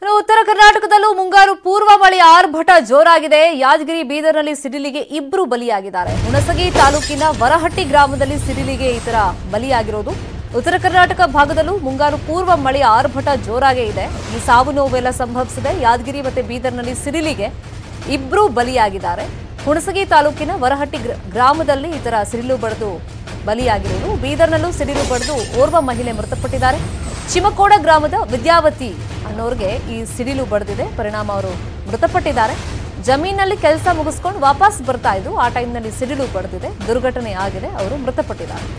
ಇನ್ನು ಉತ್ತರ ಕರ್ನಾಟಕದಲ್ಲೂ ಮುಂಗಾರು ಪೂರ್ವ ಮಳೆಯ ಆರ್ಭಟ ಜೋರಾಗಿದೆ ಯಾದಗಿರಿ ಬೀದರ್ನಲ್ಲಿ ಸಿಡಿಲಿಗೆ ಇಬ್ರು ಬಲಿಯಾಗಿದ್ದಾರೆ ಹುಣಸಗಿ ತಾಲೂಕಿನ ವರಹಟ್ಟಿ ಗ್ರಾಮದಲ್ಲಿ ಸಿಡಿಲಿಗೆ ಈ ತರ ಬಲಿಯಾಗಿರೋದು ಉತ್ತರ ಕರ್ನಾಟಕ ಭಾಗದಲ್ಲೂ ಮುಂಗಾರು ಪೂರ್ವ ಮಳೆಯ ಆರ್ಭಟ ಜೋರಾಗೇ ಇದೆ ಈ ಸಾವು ನೋವೆಲ್ಲ ಸಂಭವಿಸಿದೆ ಯಾದಗಿರಿ ಮತ್ತೆ ಬೀದರ್ನಲ್ಲಿ ಸಿಡಿಲಿಗೆ ಇಬ್ರು ಬಲಿಯಾಗಿದ್ದಾರೆ ಹುಣಸಗಿ ತಾಲೂಕಿನ ವರಹಟ್ಟಿ ಗ್ರ- ಗ್ರಾಮದಲ್ಲಿ ಈ ತರ ಸಿಡಿಲು ಬಡಿದು ಬಲಿಯಾಗಿರೋದು ಬೀದರ್ನಲ್ಲೂ ಸಿಡಿಲು ಬಡಿದು ಓರ್ವ ಮಹಿಳೆ ಮೃತಪಟ್ಟಿದ್ದಾರೆ ಚಿಮಕೋಡ ಗ್ರಾಮದ ವಿದ್ಯಾವತಿ ಅನ್ನೋರ್ಗೆ ಈ ಸಿಡಿಲು ಬಡಿದಿದೆ ಪರಿಣಾಮ ಅವರು ಮೃತಪಟ್ಟಿದ್ದಾರೆ ಜಮೀನಲ್ಲಿ ಕೆಲಸ ಮುಗಿಸ್ಕೊಂಡು ವಾಪಸ್ ಬರ್ತಾ ಇದ್ರು ಆ ಟೈಮ್ನಲ್ಲಿ ಸಿಡಿಲು ಬಡಿದಿದೆ ದುರ್ಘಟನೆ ಆಗಿದೆ ಅವರು ಮೃತಪಟ್ಟಿದ್ದಾರೆ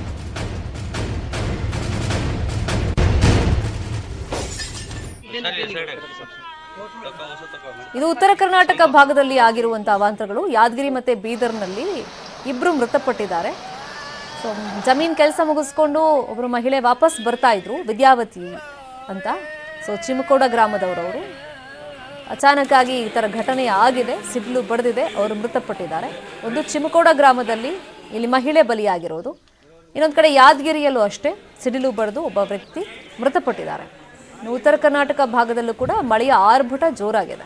ಇದು ಉತ್ತರ ಕರ್ನಾಟಕ ಭಾಗದಲ್ಲಿ ಆಗಿರುವಂತಹ ಅವಾಂತರಗಳು ಯಾದಗಿರಿ ಮತ್ತೆ ಬೀದರ್ನಲ್ಲಿ ಇಬ್ರು ಮೃತಪಟ್ಟಿದ್ದಾರೆ ಸೊ ಜಮೀನ್ ಕೆಲಸ ಮುಗಿಸ್ಕೊಂಡು ಒಬ್ರು ಮಹಿಳೆ ವಾಪಸ್ ಬರ್ತಾ ಇದ್ರು ವಿದ್ಯಾವತಿ ಅಂತ ಸೊ ಚಿಮಕೋಡ ಗ್ರಾಮದವರವರು ಅಚಾನಕ್ ಆಗಿ ಈ ತರ ಘಟನೆ ಆಗಿದೆ ಸಿಡ್ಲು ಬಡಿದಿದೆ ಅವರು ಮೃತಪಟ್ಟಿದ್ದಾರೆ ಒಂದು ಚಿಮಕೋಡ ಗ್ರಾಮದಲ್ಲಿ ಇಲ್ಲಿ ಮಹಿಳೆ ಬಲಿಯಾಗಿರೋದು ಇನ್ನೊಂದು ಕಡೆ ಯಾದಗಿರಿಯಲ್ಲೂ ಅಷ್ಟೇ ಸಿಡಿಲು ಬಡಿದು ಒಬ್ಬ ವ್ಯಕ್ತಿ ಮೃತಪಟ್ಟಿದ್ದಾರೆ ಇನ್ನು ಉತ್ತರ ಕರ್ನಾಟಕ ಭಾಗದಲ್ಲೂ ಕೂಡ ಮಳೆಯ ಆರ್ಭಟ ಜೋರಾಗಿದೆ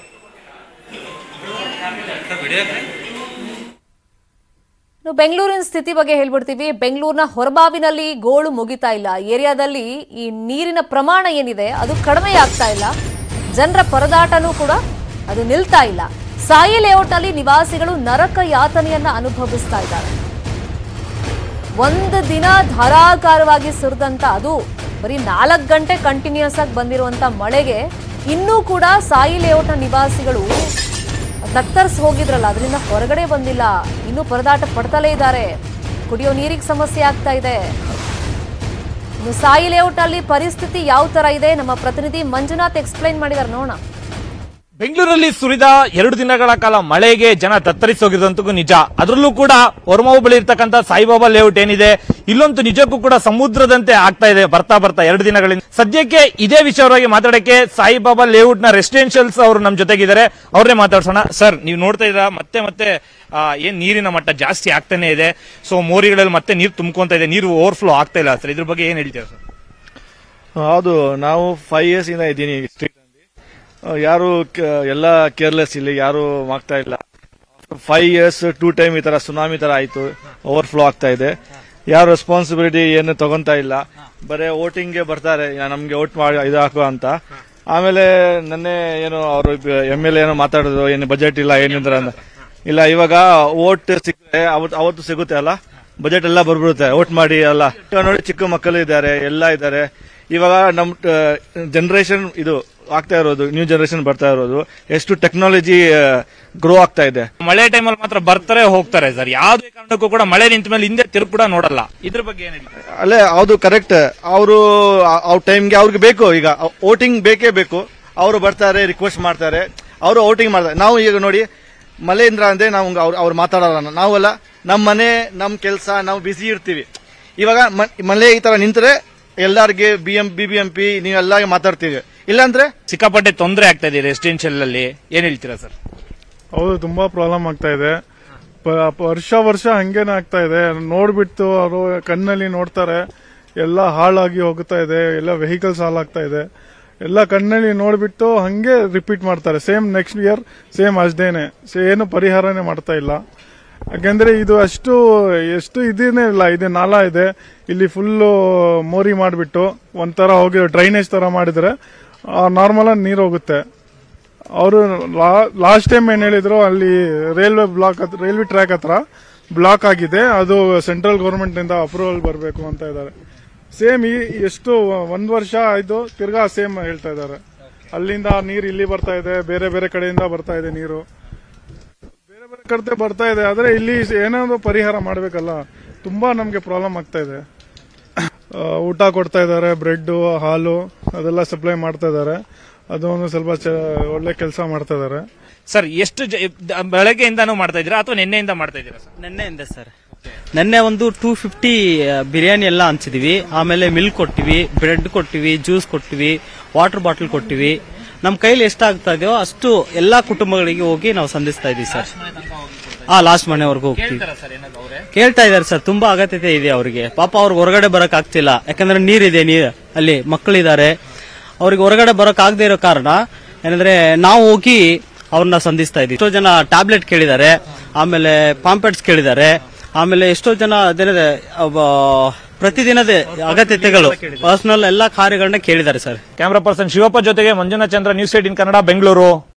ಇನ್ನು ಬೆಂಗಳೂರಿನ ಸ್ಥಿತಿ ಬಗ್ಗೆ ಹೇಳ್ಬಿಡ್ತೀವಿ ಬೆಂಗಳೂರಿನ ಹೊರಬಾವಿನಲ್ಲಿ ಗೋಳು ಮುಗಿತಾ ಇಲ್ಲ ಏರಿಯಾದಲ್ಲಿ ಈ ನೀರಿನ ಪ್ರಮಾಣ ಏನಿದೆ ಅದು ಕಡಿಮೆ ಆಗ್ತಾ ಇಲ್ಲ ಜನರ ಪರದಾಟನೂ ಕೂಡ ಅದು ನಿಲ್ತಾ ಇಲ್ಲ ಸಾಯಿ ಲೇಔಟ್ ಅಲ್ಲಿ ನಿವಾಸಿಗಳು ನರಕ ಯಾತನೆಯನ್ನ ಅನುಭವಿಸ್ತಾ ಇದ್ದಾರೆ ಒಂದು ದಿನ ಧಾರಾಕಾರವಾಗಿ ಸುರಿದಂತ ಅದು ಬರೀ ನಾಲ್ಕು ಗಂಟೆ ಕಂಟಿನ್ಯೂಸ್ ಆಗಿ ಬಂದಿರುವಂತ ಮಳೆಗೆ ಇನ್ನೂ ಕೂಡ ಸಾಯಿ ಲೇಔಟ್ನ ನಿವಾಸಿಗಳು ತತ್ತರಿಸಿ ಹೋಗಿದ್ರಲ್ಲ ಅದರಿಂದ ಹೊರಗಡೆ ಬಂದಿಲ್ಲ ಇನ್ನೂ ಪರದಾಟ ಪಡ್ತಲೇ ಇದ್ದಾರೆ ಕುಡಿಯೋ ನೀರಿಗೆ ಸಮಸ್ಯೆ ಆಗ್ತಾ ಇದೆ ಇನ್ನು ಸಾಯಿ ಲೇಔಟ್ ಅಲ್ಲಿ ಪರಿಸ್ಥಿತಿ ಯಾವ ತರ ಇದೆ ನಮ್ಮ ಪ್ರತಿನಿಧಿ ಮಂಜುನಾಥ್ ಎಕ್ಸ್ಪ್ಲೈನ್ ಮಾಡಿದಾರೆ ನೋಡೋಣ ಬೆಂಗಳೂರಲ್ಲಿ ಸುರಿದ ಎರಡು ದಿನಗಳ ಕಾಲ ಮಳೆಗೆ ಜನ ತತ್ತರಿಸಿ ಹೋಗಿದಂತೂ ನಿಜ ಅದರಲ್ಲೂ ಕೂಡ ಹೊರಮಾವು ಬಳಿ ಇರ್ತಕ್ಕಂಥ ಸಾಯಿಬಾಬಾ ಲೇಔಟ್ ಏನಿದೆ ಇಲ್ಲೊಂದು ನಿಜಕ್ಕೂ ಕೂಡ ಸಮುದ್ರದಂತೆ ಆಗ್ತಾ ಇದೆ ಬರ್ತಾ ಬರ್ತಾ ಎರಡು ದಿನಗಳಿಂದ ಸದ್ಯಕ್ಕೆ ಇದೇ ವಿಷಯವಾಗಿ ಮಾತಾಡಕ್ಕೆ ಸಾಯಿಬಾಬಾ ಲೇಔಟ್ ನ ರೆಸಿಡೆನ್ಷಿಯಲ್ಸ್ ಅವರು ನಮ್ಮ ಜೊತೆಗಿದ್ದಾರೆ ಅವ್ರನ್ನೇ ಮಾತಾಡ್ಸೋಣ ಸರ್ ನೀವು ನೋಡ್ತಾ ಇದ್ದೀರಾ ಮತ್ತೆ ಮತ್ತೆ ಆ, ಏನ್ ನೀರಿನ ಮಟ್ಟ ಜಾಸ್ತಿ ಆಗ್ತಾನೆ ಇದೆ ಸೊ ಮೋರಿಗಳಲ್ಲಿ ಮತ್ತೆ ನೀರು ತುಂಬ್ಕೊಂತ ಇದೆ ನೀರು ಓವರ್ಫ್ಲೋ ಆಗ್ತಾ ಇಲ್ಲ ಸರ್ ಇದ್ರ ಬಗ್ಗೆ ಏನ್ ಹೇಳ್ತೀರಾ ಸರ್ ಹೌದು ನಾವು ಫೈವ್ ಇಯರ್ಸ್ ಇಂದ ಇದ್ದೀನಿ ಸ್ಟ್ರೀಟ್ ಅಲ್ಲಿ ಆ, ಯಾರು ಕ- ಎಲ್ಲ ಕೇರ್ಲೆಸ್ ಇಲ್ಲಿ ಯಾರು ಆಗ್ತಾ ಇಲ್ಲ ಫೈವ್ ಇಯರ್ಸ್ ಟೂ ಟೈಮ್ ಈ ತರ ಸುನಾಮಿ ತರ ಆಯ್ತು ಓವರ್ಫ್ಲೋ ಆಗ್ತಾ ಇದೆ ಯಾರು ರೆಸ್ಪಾನ್ಸಿಬಿಲಿಟಿ ಏನು ತಗೊಂತಾ ಇಲ್ಲ ಬರೇ ವೋಟಿಂಗ್ಗೆ ಬರ್ತಾರೆ ಯಾ- ನಮ್ಗೆ ವೋಟ್ ಮಾಡಿ ಇದು ಹಾಕುವ ಅಂತ ಆಮೇಲೆ ನನ್ನೆ ಏನು ಅವರು ಎಮ್ ಎಲ್ ಏನೋ ಮಾತಾಡೋದು ಏನು ಬಜೆಟ್ ಇಲ್ಲ ಏನಿದ್ರ ಅಂತ ಇಲ್ಲ ಇವಾಗ ವೋಟ್ ಸಿಕ್ಕರೆ ಅವತ್ತು ಅವತ್ತು ಸಿಗುತ್ತೆ ಅಲ್ಲ ಬಜೆಟ್ ಎಲ್ಲ ಬರ್ಬಿಡುತ್ತೆ ವೋಟ್ ಮಾಡಿ ಅಲ್ಲ ಇವಾಗ ನೋಡಿ ಚಿಕ್ಕ ಮಕ್ಕಳು ಇದ್ದಾರೆ ಎಲ್ಲ ಇದ್ದಾರೆ ಇವಾಗ ನಮ್ ಜನರೇಷನ್ ಇದು ಆಗ್ತಾ ಇರೋದು ನ್ಯೂ ಜನರೇಷನ್ ಬರ್ತಾ ಇರೋದು ಎಷ್ಟು ಟೆಕ್ನಾಲಜಿ ಗ್ರೋ ಆಗ್ತಾ ಇದೆ ಮಳೆ ಟೈಮಲ್ಲಿ ಮಾತ್ರ ಬರ್ತಾರೆ ಹೋಗ್ತಾರೆ ಸರ್ ಯಾವುದೇ ಕಾರಣಕ್ಕೂ ಕೂಡ ಮಳೆ ನಿಂತ ಮೇಲೆ ಹಿಂದೆ ತಿರುಗಿ ಕೂಡ ನೋಡಲ್ಲ ಇದ್ರ ಬಗ್ಗೆ ಏನ್ ಹೇಳ್ತೀರಾ ಅಲ್ಲೇ ಹೌದು ಕರೆಕ್ಟ್ ಅವರು ಅವ್ರ ಟೈಮ್ಗೆ ಅವ್ರಿಗೆ ಬೇಕು ಈಗ ವೋಟಿಂಗ್ ಬೇಕೇ ಬೇಕು ಅವರು ಬರ್ತಾರೆ ರಿಕ್ವೆಸ್ಟ್ ಮಾಡ್ತಾರೆ ಅವರು ವೋಟಿಂಗ್ ಮಾಡ್ತಾರೆ ನಾವು ಈಗ ನೋಡಿ ಮಳೆಯಿಂದ ಅಂದ್ರೆ ನಾವು ಅವ್ರು ಅವ್ರು ಮಾತಾಡೋಲ್ಲ ನಾವಲ್ಲ ನಮ್ಮ ಮನೆ ನಮ್ಮ ಕೆಲಸ ನಾವು ಬಿಸಿ ಇರ್ತೀವಿ ಇವಾಗ ಮ- ಮಳೆ ಈ ತರ ನಿಂತರೆ ಎಲ್ಲರಿಗೆ B M B B M P ನೀವೆಲ್ಲ ಮಾತಾಡ್ತೀವಿ ಇಲ್ಲಾಂದ್ರೆ ಸಿಕ್ಕಾಪಟ್ಟೆ ತೊಂದರೆ ಆಗ್ತಾ ಇದೆ ರೆಸಿಡೆನ್ಷಿಯಲ್ ಅಲ್ಲಿ ಏನ್ ಹೇಳ್ತೀರಾ ಸರ್ ಹೌದು ತುಂಬಾ ಪ್ರಾಬ್ಲಮ್ ಆಗ್ತಾ ಇದೆ ಪ- ವರ್ಷ ವರ್ಷ ಹಂಗೇನೆ ಆಗ್ತಾ ಇದೆ ನೋಡ್ಬಿಟ್ಟು ಅವರು ಕಣ್ಣಲ್ಲಿ ನೋಡ್ತಾರೆ ಎಲ್ಲ ಹಾಳಾಗಿ ಹೋಗ್ತಾ ಇದೆ ಎಲ್ಲ ವೆಹಿಕಲ್ಸ್ ಹಾಳಾಗ್ತಾ ಇದೆ ಎಲ್ಲ ಕಣ್ಣಲ್ಲಿ ನೋಡ್ಬಿಟ್ಟು ಹಂಗೆ ರಿಪೀಟ್ ಮಾಡ್ತಾರೆ ಸೇಮ್ ನೆಕ್ಸ್ಟ್ ಇಯರ್ ಸೇಮ್ ಅಷ್ಟೇನೆ ಏನು ಪರಿಹಾರನೇ ಮಾಡ್ತಾ ಇಲ್ಲ ಯಾಕೆಂದ್ರೆ ಇದು ಅಷ್ಟು ಎಷ್ಟು ಇದೇನೇ ಇಲ್ಲ ಇದೆ ನಾಲ ಇದೆ ಇಲ್ಲಿ ಫುಲ್ ಮೋರಿ ಮಾಡಿಬಿಟ್ಟು ಒಂಥರ ಹೋಗಿ ಡ್ರೈನೇಜ್ ತರ ಮಾಡಿದ್ರೆ ನಾರ್ಮಲ್ ಆಗಿ ನೀರು ಹೋಗುತ್ತೆ ಅವರು ಲಾಸ್ಟ್ ಟೈಮ್ ಏನ್ ಹೇಳಿದ್ರು ಅಲ್ಲಿ ರೈಲ್ವೆ ಬ್ಲಾಕ್ ರೈಲ್ವೆ ಟ್ರ್ಯಾಕ್ ಹತ್ರ ಬ್ಲಾಕ್ ಆಗಿದೆ ಅದು ಸೆಂಟ್ರಲ್ ಗೌರ್ಮೆಂಟ್ ನಿಂದ ಅಪ್ರೂವಲ್ ಬರಬೇಕು ಅಂತ ಇದ್ದಾರೆ ಸೇಮ್ ಈ ಎಷ್ಟು ಒಂದ್ ವರ್ಷ ಆಯ್ತು ತಿರ್ಗಾ ಸೇಮ್ ಹೇಳ್ತಾ ಇದ್ದಾರೆ ಅಲ್ಲಿಂದ ನೀರು ಇಲ್ಲಿ ಬರ್ತಾ ಇದೆ ಬೇರೆ ಬೇರೆ ಕಡೆಯಿಂದ ಬರ್ತಾ ಇದೆ ನೀರು ಬೇರೆ ಬೇರೆ ಕಡೆ ಬರ್ತಾ ಇದೆ ಆದ್ರೆ ಇಲ್ಲಿ ಏನಾದ್ರು ಪರಿಹಾರ ಮಾಡ್ಬೇಕಲ್ಲ ತುಂಬಾ ನಮ್ಗೆ ಪ್ರಾಬ್ಲಮ್ ಆಗ್ತಾ ಇದೆ ಆ, ಊಟ ಕೊಡ್ತಾ ಇದ್ದಾರೆ ಬ್ರೆಡ್ ಹಾಲು ಅದೆಲ್ಲ ಸಪ್ಲೈ ಮಾಡ್ತಾ ಇದ್ದಾರೆ ಅದೊಂದು ಸ್ವಲ್ಪ ಚ- ಒಳ್ಳೆ ಕೆಲಸ ಮಾಡ್ತಾ ಇದ್ದಾರೆ ಸರ್ ಎಷ್ಟು ಜ- ದ- ಬೆಳಗ್ಗೆಯಿಂದಾನು ಮಾಡ್ತಾ ಇದ್ದೀರಾ ಅಥವಾ ನಿನ್ನೆಯಿಂದ ಮಾಡ್ತಾ ಇದ್ದೀರಾ ಸರ್ ನಿನ್ನೆಯಿಂದ ಸರ್ ನಿನ್ನೆ ಒಂದು ಟೂ ಫಿಫ್ಟಿ ಬಿರಿಯಾನಿ ಎಲ್ಲ ಹಂಚಿದೀವಿ ಆಮೇಲೆ ಮಿಲ್ಕ್ ಕೊಟ್ಟಿವಿ ಬ್ರೆಡ್ ಕೊಟ್ಟಿವಿ ಜ್ಯೂಸ್ ಕೊಟ್ಟಿವಿ ವಾಟರ್ ಬಾಟಲ್ ಕೊಟ್ಟಿವಿ ನಮ್ಮ ಕೈಲಿ ಎಷ್ಟಾಗ್ತಾ ಇದೆಯೋ ಅಷ್ಟು ಎಲ್ಲಾ ಕುಟುಂಬಗಳಿಗೆ ಹೋಗಿ ನಾವು ಸಂಧಿಸ್ತಾ ಇದೀವಿ ಸರ್ ಹಾ ಲಾಸ್ಟ್ ಮನೆವರೆಗೂ ಹೋಗ್ತೀವಿ ಕೇಳ್ತಾ ಇದಾರೆ ಸರ್ ತುಂಬಾ ಅಗತ್ಯತೆ ಇದೆ ಅವರಿಗೆ ಪಾಪ ಅವ್ರಿಗೆ ಹೊರಗಡೆ ಬರಕ್ ಆಗ್ತಿಲ್ಲ ಯಾಕಂದ್ರೆ ನೀರಿದೆ ನೀರ್ ಅಲ್ಲಿ ಮಕ್ಕಳಿದ್ದಾರೆ ಅವ್ರಿಗೆ ಹೊರಗಡೆ ಬರೋಕ್ ಆಗದೆ ಇರೋ ಕಾರಣ ಏನಂದ್ರೆ ನಾವು ಹೋಗಿ ಅವ್ರನ್ನ ಸಂಧಿಸ್ತಾ ಇದೀವಿ ಎಷ್ಟೋ ಜನ ಟ್ಯಾಬ್ಲೆಟ್ ಕೇಳಿದ್ದಾರೆ ಆಮೇಲೆ ಪಾಂಪೆಟ್ಸ್ ಕೇಳಿದ್ದಾರೆ ಆಮೇಲೆ ಎಷ್ಟೋ ಜನ ಅದೇನಿದೆ ಅವ ಪ್ರತಿದಿನದ ಅಗತ್ಯತೆಗಳು ಪರ್ಸನಲ್ ಎಲ್ಲಾ ಕಾರ್ಯಗಳನ್ನ ಕೇಳಿದ್ದಾರೆ ಸರ್ ಕ್ಯಾಮರಾ ಪರ್ಸನ್ ಶಿವಪ್ಪ ಜೊತೆಗೆ ಮಂಜುನಾಥ್ ಚಂದ್ರ ನ್ಯೂಸ್ ಏಟಿನ್ ಕನ್ನಡ ಬೆಂಗಳೂರು